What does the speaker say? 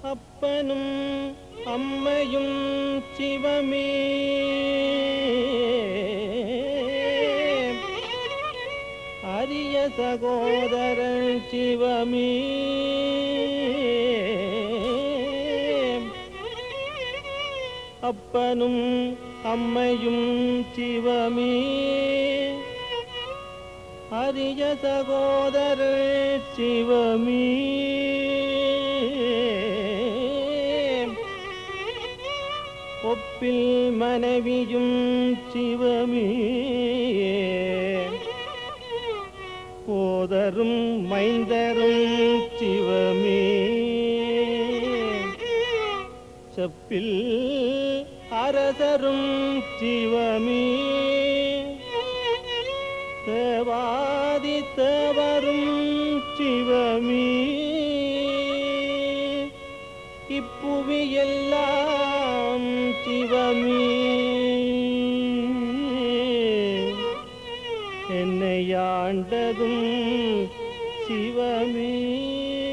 அப்பனும் அம்மையும் சிவமே அரிய சகோதரன் சிவமே அப்பனும் அம்மையும் சிவமே அரிய சகோதரர் சிவமே ஒப்பில் மனைவியும் சிவமே போதரும் மைந்தரும் சிவமே செப்பில் அரசரும் சிவமே தேவாதி தேவரும் சிவமே இப்புவியெல்லாம் சிவமே என்னை ஆண்டதும் சிவமே